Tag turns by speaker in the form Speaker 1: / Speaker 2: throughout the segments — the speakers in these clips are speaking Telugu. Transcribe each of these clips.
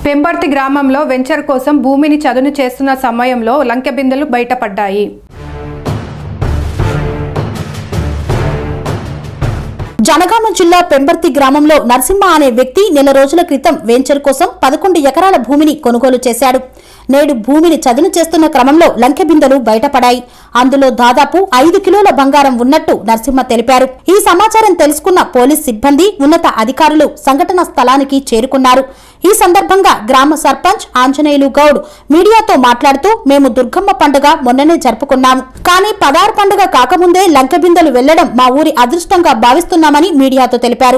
Speaker 1: పెంబర్తి గ్రామంలో వెంచర్ కోసం భూమిని చదును చేస్తున్న సమయంలో లంకె బిందెలు బయటపడ్డాయి
Speaker 2: జనగామ జిల్లా పెంబర్తి గ్రామంలో నరసింహ అనే వ్యక్తి నెల రోజుల క్రితం వెంచర్ కోసం పదకొండు ఎకరాల భూమిని కొనుగోలు చేశాడు నేడు భూమిని చదును చేస్తున్న క్రమంలో లంకె బిందెలు బయటపడాయి అందులో దాదాపు ఐదు కిలోల బంగారం ఉన్నట్టు నరసింహ తెలిపారు ఈ సమాచారం తెలుసుకున్న పోలీస్ సిబ్బంది ఉన్నత అధికారులు సంఘటన స్థలానికి చేరుకున్నారు ఈ సందర్భంగా గ్రామ సర్పంచ్ ఆంజనేయులు గౌడ్ మీడియాతో మాట్లాడుతూ మేము దుర్గమ్మ పండుగ మొన్ననే జరుపుకున్నాము కానీ పదార్ పండుగ కాకముందే లంకె బిందెలు వెళ్లడం మా ఊరి అదృష్టంగా భావిస్తున్నామని మీడియాతో తెలిపారు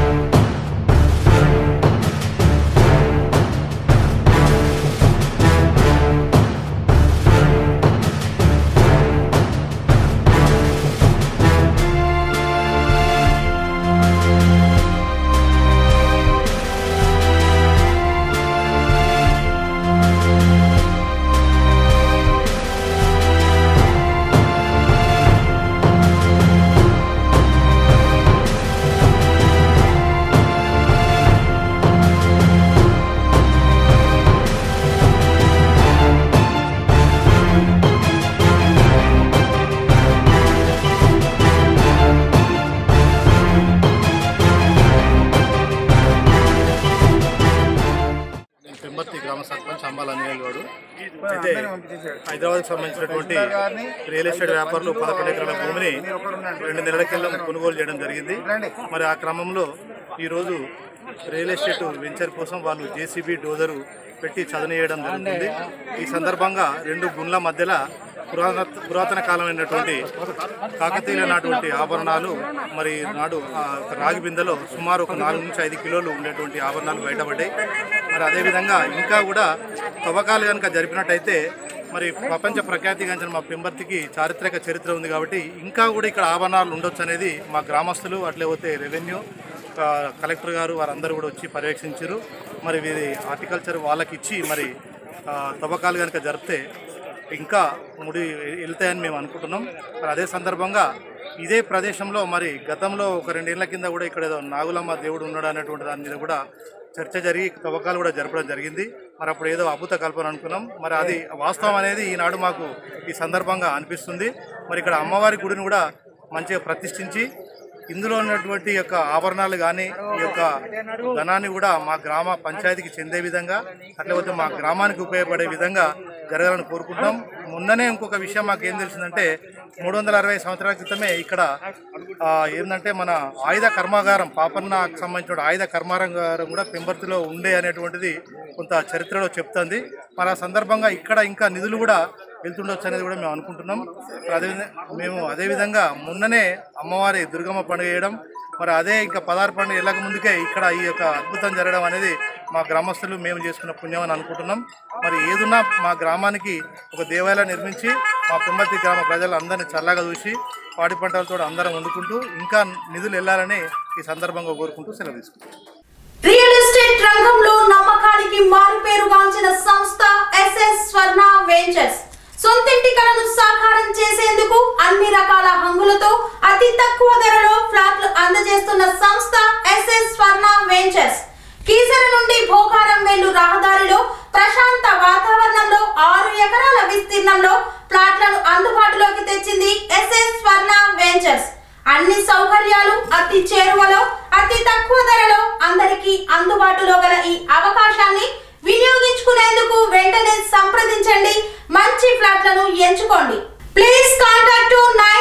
Speaker 3: నేను పెంబర్తి గ్రామ సర్పంచ్ అంబాల అనిల్ గౌడు అయితే హైదరాబాద్కి సంబంధించినటువంటి రియల్ ఎస్టేట్ వ్యాపారులు పదకొండు ఎకరాల భూమిని రెండు నెలల కింద కొనుగోలు చేయడం జరిగింది మరి ఆ క్రమంలో ఈరోజు రియల్ ఎస్టేట్ వెంచర్ కోసం వాళ్ళు జేసీబీ డోజరు పెట్టి చదవనీయడం జరుగుతుంది ఈ సందర్భంగా రెండు గుండ్ల మధ్యలో పురాతన పురాతన కాలమైనటువంటి కాకతీయుల నాటువంటి ఆభరణాలు మరి నాడు ఆ ఒక రాగి బిందెలో సుమారు ఒక నాలుగు నుంచి ఐదు కిలోలు ఉండేటువంటి ఆభరణాలు బయటపడ్డాయి మరి అదేవిధంగా ఇంకా కూడా తవ్వకాలు కనుక జరిపినట్టయితే మరి ప్రపంచ ప్రఖ్యాతిగాంచిన మా పెంబర్తికి చారిత్రక చరిత్ర ఉంది కాబట్టి ఇంకా కూడా ఇక్కడ ఆభరణాలు ఉండొచ్చు అనేది మా గ్రామస్తులు అట్లే పోతే రెవెన్యూ ఆ, కలెక్టర్ గారు వారందరూ కూడా వచ్చి పర్యవేక్షించారు మరి వీరి హార్టికల్చర్ వాళ్ళకి ఇచ్చి మరి ఆ, తవ్వకాలు కనుక జరిపితే ఇంకా ముడి వెళ్తాయని మేము అనుకుంటున్నాం మరి అదే సందర్భంగా ఇదే ప్రదేశంలో మరి గతంలో ఒక రెండేళ్ల కింద కూడా ఇక్కడ ఏదో నాగులమ్మ దేవుడు ఉన్నాడు అనేటువంటి దాని మీద కూడా చర్చ జరిగి తవ్వకాలు కూడా జరపడం జరిగింది మరి అప్పుడు ఏదో అద్భుత కల్పన అనుకున్నాం మరి అది వాస్తవం అనేది ఈనాడు మాకు ఈ సందర్భంగా అనిపిస్తుంది మరి ఇక్కడ అమ్మవారి గుడిని కూడా మంచిగా ప్రతిష్ఠించి ఇందులో ఉన్నటువంటి యొక్క ఆభరణాలు కానీ ఈ యొక్క ధనాన్ని కూడా మా గ్రామ పంచాయతీకి చెందే విధంగా అట్లేకపోతే మా గ్రామానికి ఉపయోగపడే విధంగా జరగాలని కోరుకుంటున్నాం మొన్ననే ఇంకొక విషయం మాకు ఏం తెలిసిందంటే మూడు వందల అరవై సంవత్సరాల క్రితమే ఇక్కడ ఆ, ఏంటంటే మన ఆయుధ కర్మాగారం పాపన్నకు సంబంధించిన ఆయుధ కర్మాగారం కూడా పెంబర్తిలో ఉండే అనేటువంటిది కొంత చరిత్రలో చెప్తుంది మరి ఆ సందర్భంగా ఇక్కడ ఇంకా నిధులు కూడా వెళ్తుండొచ్చు అనేది కూడా మేము అనుకుంటున్నాం మరి అదే మేము అదేవిధంగా మొన్ననే అమ్మవారి దుర్గమ్మ పండుగ చేయడం మరి అదే ఇంకా పదార్ పండుగ వెళ్ళక ముందుకే ఇక్కడ ఈ యొక్క అద్భుతం జరగడం అనేది మా గ్రామస్తులు మేము చేసుకున్న పుణ్యం అని అనుకుంటున్నాం మరి ఏదున్నా మా గ్రామానికి ఒక దేవాలయం నిర్మించి మా పెంబర్తి గ్రామ ప్రజలందరినీ చల్లగా చూసి పాడి పంటలతో అందరం వండుకుంటూ ఇంకా నిధులు వెళ్ళాలని ఈ సందర్భంగా కోరుకుంటూ సెలవు తీసుకుంటాం
Speaker 2: రియల్ ఎస్టేట్ రంగంలో నమ్మకానికి మారుపేరుగాంచిన సంస్థ ఎస్ఎస్ స్వర్ణ వెంచర్స్ సొంతింటి కలను సాకారం చేసేందుకు అన్ని రకాల హంగులతో అతి తక్కువ ధరలో ఫ్లాట్లు అందజేస్తున్న సంస్థ ఎస్ఎస్ స్వర్ణ వెంచర్స్ కీసర నుండి భోగారం వెళ్ళు రహదారిలో ప్రశాంత వాతావరణంలో ఆరు ఎకరాల విస్తీర్ణంలో ప్లాట్లను అందుబాటులోకి తెచ్చింది ఎస్ఎస్ స్వర్ణ వెంచర్స్ అన్ని సౌకర్యాలు అతి చేరువలో అతి తక్కువ ధరలో అందరికీ అందుబాటులో గల ఈ అవకాశాన్ని వినియోగించుకునేందుకు వెంటనే సంప్రదించండి మంచి ఫ్లాట్లను ఎంచుకోండి ప్లీజ్ కాంటాక్ట్ నైన్